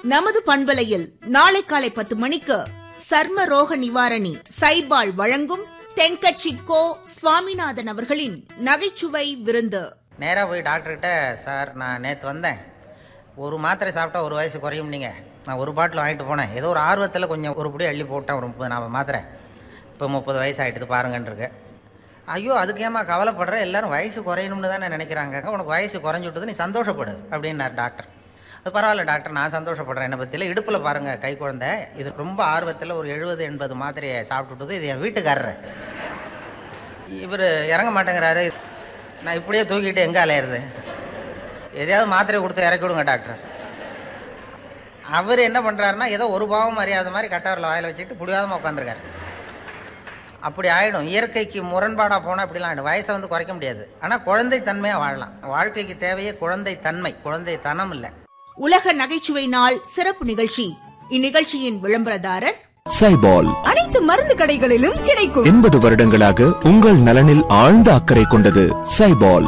நமது பண்பலையில் நாளை காலை பத்து மணிக்கு சர்ம ரோக நிவாரணி சைபால் வழங்கும் தென்கட்சி கோ சுவாமிநாதன் அவர்களின் நகைச்சுவை விருந்து நேராக போய் டாக்டர்கிட்ட சார் நான் நேற்று வந்தேன் ஒரு மாத்திரை சாப்பிட்டா ஒரு வயசு குறையும் நீங்கள் நான் ஒரு பாட்டில் வாங்கிட்டு போனேன் ஏதோ ஒரு ஆர்வத்தில் கொஞ்சம் ஒரு புடி அள்ளி போட்டேன் ஒரு முப்பது நாற்பது மாத்திரை இப்போ முப்பது வயசு ஆகிட்டுது பாருங்கன்றிருக்கு ஐயோ அதுக்கு ஏமா கவலைப்படுற எல்லாரும் வயசு குறையணும்னு தானே நினைக்கிறாங்க உனக்கு வயசு குறைஞ்சு விட்டது நீ சந்தோஷப்படு அப்படின்னார் டாக்டர் அது பரவாயில்ல டாக்டர் நான் சந்தோஷப்படுறேன் என்னை பற்றியில் இடுப்பில் பாருங்கள் கை குழந்தை இது ரொம்ப ஆர்வத்தில் ஒரு எழுபது எண்பது மாத்திரையை சாப்பிட்டுட்டது இது என் வீட்டுக்காரரு இவர் இறங்க மாட்டேங்கிறாரு நான் இப்படியே தூக்கிட்டு எங்கே அலையிறது எதையாவது மாத்திரை கொடுத்து இறக்கி விடுங்க டாக்டர் அவர் என்ன பண்ணுறாருன்னா ஏதோ ஒரு பாவம் அறியாத மாதிரி கட்டவரில் வாயில் வச்சுட்டு புடிவாதமாக உட்காந்துருக்காரு அப்படி ஆகிடும் இயற்கைக்கு முரண்பாடாக போனால் இப்படிலாம் ஆகிடும் வயசை வந்து குறைக்க முடியாது ஆனால் குழந்தை தன்மையாக வாழலாம் வாழ்க்கைக்கு தேவையே குழந்தை தன்மை குழந்தை தனம் இல்லை உலக நகைச்சுவை நாள் சிறப்பு நிகழ்ச்சி இந்நிகழ்ச்சியின் விளம்பரதாரர் சைபால் அனைத்து மருந்து கடைகளிலும் கிடைக்கும் எண்பது வருடங்களாக உங்கள் நலனில் ஆழ்ந்த அக்கறை கொண்டது சைபால்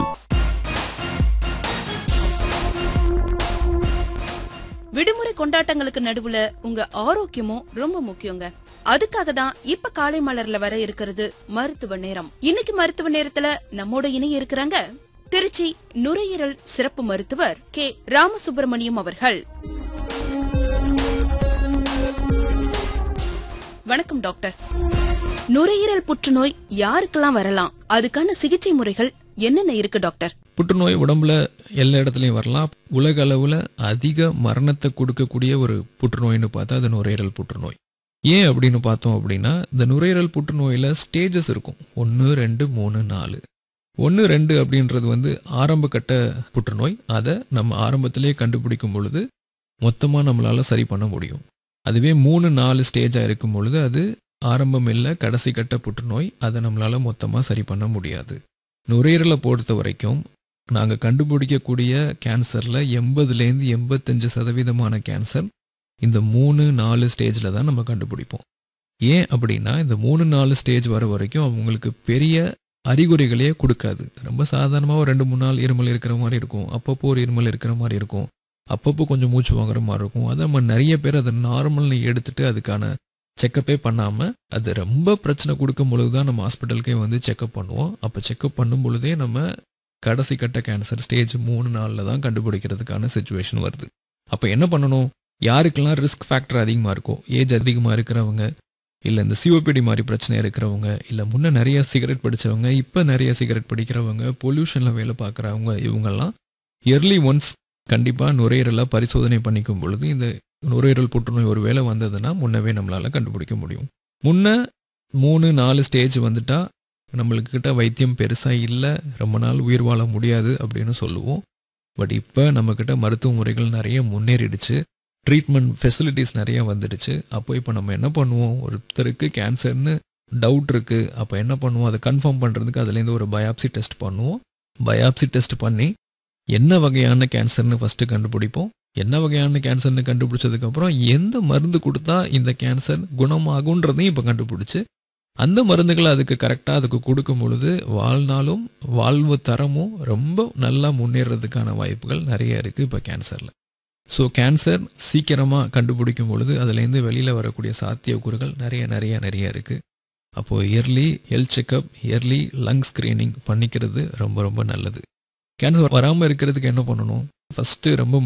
விடுமுறை கொண்டாட்டங்களுக்கு நடுவுல உங்க ஆரோக்கியமும் ரொம்ப முக்கியங்க அதுக்காக தான் இப்ப காலை மலர்ல வர இருக்கிறது மருத்துவ நேரம் இன்னைக்கு மருத்துவ நேரத்துல நம்மோட இணைய இருக்கிறாங்க திருச்சி நுரையீரல் சிறப்பு மருத்துவர் கே ராமசுப்பிரமணியம் அவர்கள் வணக்கம் டாக்டர் நுரையீரல் புற்றுநோய் யாருக்கெல்லாம் வரலாம் அதுக்கான சிகிச்சை முறைகள் என்னென்ன இருக்கு டாக்டர் புற்றுநோய் உடம்புல எல்லா இடத்துலையும் வரலாம் உலக அளவில் அதிக மரணத்தை கொடுக்கக்கூடிய ஒரு புற்றுநோய்னு பார்த்தா அது நுரையீரல் புற்றுநோய் ஏன் அப்படின்னு பார்த்தோம் அப்படின்னா இந்த நுரையீரல் புற்றுநோயில் ஸ்டேஜஸ் இருக்கும் ஒன்று ரெண்டு மூணு நாலு ஒன்று ரெண்டு அப்படின்றது வந்து ஆரம்ப கட்ட புற்றுநோய் அதை நம்ம ஆரம்பத்திலே கண்டுபிடிக்கும் பொழுது மொத்தமாக நம்மளால் சரி பண்ண முடியும் அதுவே மூணு நாலு ஸ்டேஜாக இருக்கும் பொழுது அது ஆரம்பம் இல்லை கடைசி கட்ட புற்றுநோய் அதை நம்மளால் மொத்தமாக சரி பண்ண முடியாது நுரையீரலை பொறுத்த வரைக்கும் நாங்கள் கண்டுபிடிக்கக்கூடிய கேன்சரில் எண்பதுலேருந்து எண்பத்தஞ்சு சதவீதமான கேன்சர் இந்த மூணு நாலு ஸ்டேஜில் தான் நம்ம கண்டுபிடிப்போம் ஏன் அப்படின்னா இந்த மூணு நாலு ஸ்டேஜ் வர வரைக்கும் அவங்களுக்கு பெரிய அறிகுறிகளே கொடுக்காது ரொம்ப சாதாரணமாக ஒரு ரெண்டு மூணு நாள் இருமல் இருக்கிற மாதிரி இருக்கும் அப்பப்போ ஒரு இருமல் இருக்கிற மாதிரி இருக்கும் அப்பப்போ கொஞ்சம் மூச்சு வாங்குற மாதிரி இருக்கும் அதை நம்ம நிறைய பேர் அதை நார்மல்னு எடுத்துட்டு அதுக்கான செக்கப்பே பண்ணாமல் அது ரொம்ப பிரச்சனை கொடுக்கும் பொழுது தான் நம்ம ஹாஸ்பிட்டலுக்கே வந்து செக்கப் பண்ணுவோம் அப்போ செக்கப் பண்ணும் பொழுதே நம்ம கடைசி கட்ட கேன்சர் ஸ்டேஜ் மூணு நாளில் தான் கண்டுபிடிக்கிறதுக்கான சுச்சுவேஷன் வருது அப்போ என்ன பண்ணணும் யாருக்கெல்லாம் ரிஸ்க் ஃபேக்டர் அதிகமாக இருக்கோ ஏஜ் அதிகமாக இருக்கிறவங்க இல்லை இந்த சிஓபிடி மாதிரி பிரச்சனை இருக்கிறவங்க இல்லை முன்ன நிறைய சிகரெட் படித்தவங்க இப்போ நிறைய சிகரெட் படிக்கிறவங்க பொல்யூஷனில் வேலை பார்க்குறவங்க இவங்கெல்லாம் இயர்லி ஒன்ஸ் கண்டிப்பாக நுரையீரலை பரிசோதனை பண்ணிக்கும் பொழுது இந்த நுரையீரல் புற்றுநோய் ஒரு வேளை வந்ததுன்னா முன்னவே நம்மளால் கண்டுபிடிக்க முடியும் முன்ன மூணு நாலு ஸ்டேஜ் வந்துட்டா நம்மளுக்கு கிட்ட வைத்தியம் பெருசாக இல்லை ரொம்ப நாள் உயிர் வாழ முடியாது அப்படின்னு சொல்லுவோம் பட் இப்போ நம்மக்கிட்ட மருத்துவ முறைகள் நிறைய முன்னேறிடுச்சு ட்ரீட்மெண்ட் ஃபெசிலிட்டிஸ் நிறைய வந்துடுச்சு அப்போ இப்போ நம்ம என்ன பண்ணுவோம் ஒருத்தருக்கு கேன்சர்னு டவுட் இருக்குது அப்போ என்ன பண்ணுவோம் அதை கன்ஃபார்ம் பண்ணுறதுக்கு அதுலேருந்து ஒரு பயாப்சி டெஸ்ட் பண்ணுவோம் பயாப்சி டெஸ்ட் பண்ணி என்ன வகையான கேன்சர்னு ஃபஸ்ட்டு கண்டுபிடிப்போம் என்ன வகையான கேன்சர்னு கண்டுபிடிச்சதுக்கப்புறம் எந்த மருந்து கொடுத்தா இந்த கேன்சர் குணமாகுன்றதையும் இப்போ கண்டுபிடிச்சு அந்த மருந்துகளை அதுக்கு கரெக்டாக அதுக்கு கொடுக்கும் பொழுது வாழ்நாளும் வாழ்வு தரமும் ரொம்ப நல்லா முன்னேறதுக்கான வாய்ப்புகள் நிறைய இருக்குது இப்போ கேன்சரில் ஸோ கேன்சர் சீக்கிரமாக கண்டுபிடிக்கும் பொழுது அதுலேருந்து வெளியில் வரக்கூடிய சாத்தியக்கூறுகள் நிறைய நிறைய நிறைய இருக்குது அப்போது early health checkup early lung screening பண்ணிக்கிறது ரொம்ப ரொம்ப நல்லது கேன்சர் வராமல் இருக்கிறதுக்கு என்ன பண்ணணும் ஃபஸ்ட்டு ரொம்ப